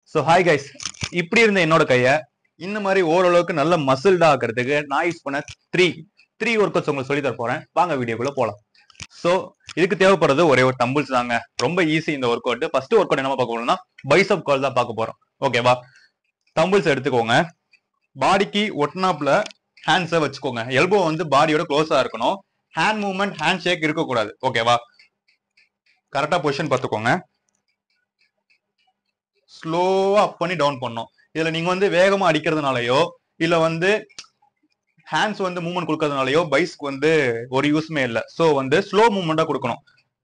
so hi guys இப்படி இருந்த என்னோட கைய இந்த மாதிரி ஓரளவுக்கு நல்ல மசில்டா ஆக்கிறதுக்கு நான் யூஸ் பண்ண த்ரீ த்ரீ ஒர்க் அவுட்ஸ் உங்களுக்கு சொல்லி தர போறேன் வாங்க வீடியோக்குள்ள போலாம் ஸோ இதுக்கு தேவைப்படுறது ஒரே ஒரு டம்பிள்ஸ் தாங்க ரொம்ப ஈஸி இந்த workout first workout என்ன பார்க்க போறோம்னா பைசப் கால் தான் பார்க்க போறோம் ஓகேவா டம்பிள்ஸ் எடுத்துக்கோங்க பாடிக்கு ஒட்டினாப்ல ஹேண்ட்ஸை வச்சுக்கோங்க எல்போ வந்து பாடியோட க்ளோஸா இருக்கணும் ஹேண்ட் மூவ்மெண்ட் ஹேண்ட் ஷேக் இருக்கக்கூடாது ஓகேவா கரெக்டா பொசிஷன் பார்த்துக்கோங்க ஸ்லோவா அப் பண்ணி டவுன் பண்ணும் இதுல நீங்க வந்து வேகமா அடிக்கிறதுனாலயோ இல்ல வந்து ஹேண்ட்ஸ் வந்து மூவ்மெண்ட் கொடுக்கறதுனாலயோ பைஸ்க்கு வந்து ஒரு யூஸ்மே இல்லை ஸோ வந்து ஸ்லோ மூவ்மெண்டா கொடுக்கணும்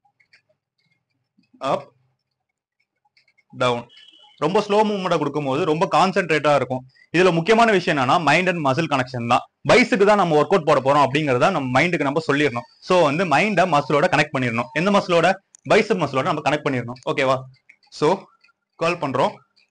அப் டவுன் ரொம்ப ஸ்லோ மூவ்மெண்டா கொடுக்கும்போது ரொம்ப கான்சென்ட்ரேட்டா இருக்கும் இதுல முக்கியமான விஷயம் என்னன்னா மைண்ட் அண்ட் மசில் கனெக்ஷன் தான் பைஸுக்கு தான் நம்ம ஒர்க் அவுட் போட போறோம் அப்படிங்கறத நம்ம மைண்டுக்கு நம்ம சொல்லிடணும் ஸோ வந்து மைண்டை மசிலோட கனெக்ட் பண்ணிடணும் எந்த மசிலோட பைசப் மசிலோட நம்ம கனெக்ட் பண்ணிடணும் ஓகேவா ஸோ கால் பண்றோம்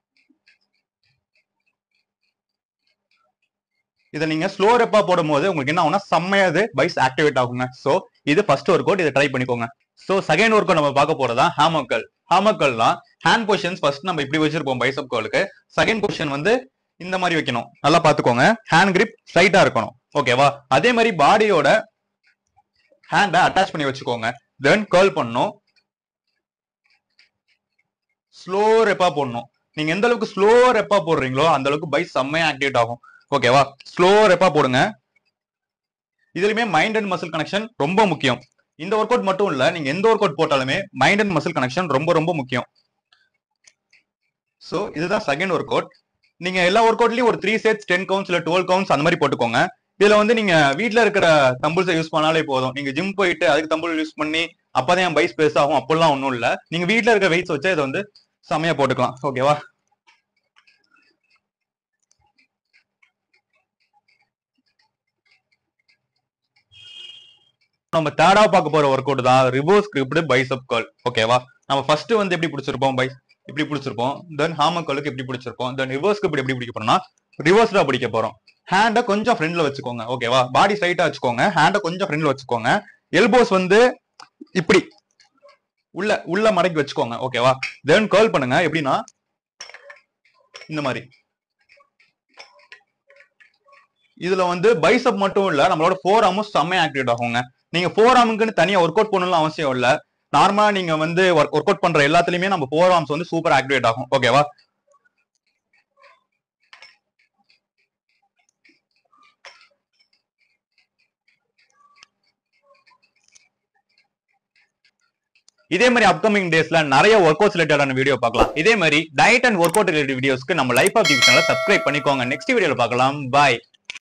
இதை நீங்க ஸ்லோ ரெப்பா போடும்போது உங்களுக்கு என்ன ஆகும்னா செம்மையா இது பைஸ் ஆக்டிவேட் ஆகுங்க சோ இது ஃபர்ஸ்ட் ஒர்க் அவுட் இதை ட்ரை பண்ணிக்கோங்க சோ செகண்ட் ஒர்க் நம்ம பார்க்க போறதா ஹேமக்கல் ஹேமக்கல்லாம் ஹேண்ட் பொசிஷன்ஸ் ஃபர்ஸ்ட் நம்ம இப்படி வச்சிருப்போம் பைசப் காலுக்கு செகண்ட் பொசிஷன் வந்து இந்த மாதிரி வைக்கணும் நல்லா பாத்துக்கோங்க ஹேண்ட் கிரிப் ஸ்ட்ரைட்டா இருக்கணும் ஓகேவா அதே மாதிரி பாடியோட ஹேண்டை அட்டாச் பண்ணி வச்சுக்கோங்க தென் கேர்ள் பண்ணணும் ஸ்லோ ரெப்பா போடணும் நீங்க எந்த அளவுக்கு ஸ்லோ ரெப்பா போடுறீங்களோ அந்த அளவுக்கு பைஸ் செம்மையா ஆக்டிவேட் ஆகும் ஓகேவா ஸ்லோ ரெப்பா போடுங்க இதுலயுமே மைண்ட் அண்ட் மசில் கனெக்ஷன் ரொம்ப முக்கியம் இந்த ஒர்க் அவுட் மட்டும் இல்ல நீங்க எந்த ஒர்க் அவுட் போட்டாலுமே மைண்ட் அண்ட் மசில் கனெக்ஷன் ரொம்ப ரொம்ப முக்கியம் சோ இதுதான் செகண்ட் ஒர்க் அவுட் நீங்க எல்லா ஒர்க் அவுட்லயும் ஒரு த்ரீ செட்ஸ் டென் கவுண்ட்ஸ் இல்ல டுவெல் கவுண்ட்ஸ் அந்த மாதிரி போட்டுக்கோங்க இதுல வந்து நீங்க வீட்ல இருக்கிற தம்பிள்ஸை யூஸ் பண்ணாலே போதும் நீங்க ஜிம் போயிட்டு அதுக்கு தம்பிள் யூஸ் பண்ணி அப்பதான் என் பைஸ் பெருசு ஆகும் அப்படிலாம் ஒன்றும் இல்ல நீங்க வீட்ல இருக்க வெயிட்ஸ் வச்சு இதை வந்து செமையா போட்டுக்கலாம் ஓகேவா நம்ம தேர்டா பார்க்க போற ஒர்க் அவுட் தான் ரிவர்ஸ் கிரிப்டு பைசப் கால் ஓகேவா நம்ம ஃபர்ஸ்ட் வந்து எப்படி பிடிச்சிருப்போம் பை இப்படி பிடிச்சிருப்போம் தென் ஹாமக்காலுக்கு எப்படி பிடிச்சிருப்போம் தென் ரிவர்ஸ் கிரிப் எப்படி பிடிக்க போறோம்னா ரிவர்ஸ்டா பிடிக்க போறோம் ஹேண்டை கொஞ்சம் ஃப்ரெண்ட்ல வச்சுக்கோங்க ஓகேவா பாடி ஸ்ட்ரைட்டா வச்சுக்கோங்க ஹேண்டை கொஞ்சம் ஃப்ரெண்ட்ல வச்சுக்கோங்க எல்போஸ் வந்து இப்படி உள்ள உள்ள மடக்கி வச்சுக்கோங்க ஓகேவா தென் கேர்ள் பண்ணுங்க எப்படின்னா இந்த மாதிரி இதுல வந்து பைசப் மட்டும் இல்ல நம்மளோட ஃபோர் ஆமும் செம்மையா ஆக்டிவேட் ஆகுங்க நீங்க ஃபோர் ஆமுக்குன்னு தனியா ஒர்க் அவுட் பண்ணணும் அவசியம் இல்ல நார்மலா நீங்க வந்து ஒர்க் அவுட் பண்ற எல்லாத்துலயுமே நம்ம ஃபோர் ஆர்ம்ஸ் வந்து சூப்பர் ஆக்டிவேட் ஆகும் ஓகேவா இதே மாதிரி அப்கமிங் டேஸ்ல நிறைய ஒர்க் அவுட் ரிலேட்டடான வீடியோ பார்க்கலாம் இதே மாதிரி diet and workout related வீடியோஸ்க்கு நம்ம லைஃப் ஆஃப் சேனலை சப்ஸ்கிரைப் பண்ணிக்கோங்க நெக்ஸ்ட் வீடியோல பார்க்கலாம் பாய்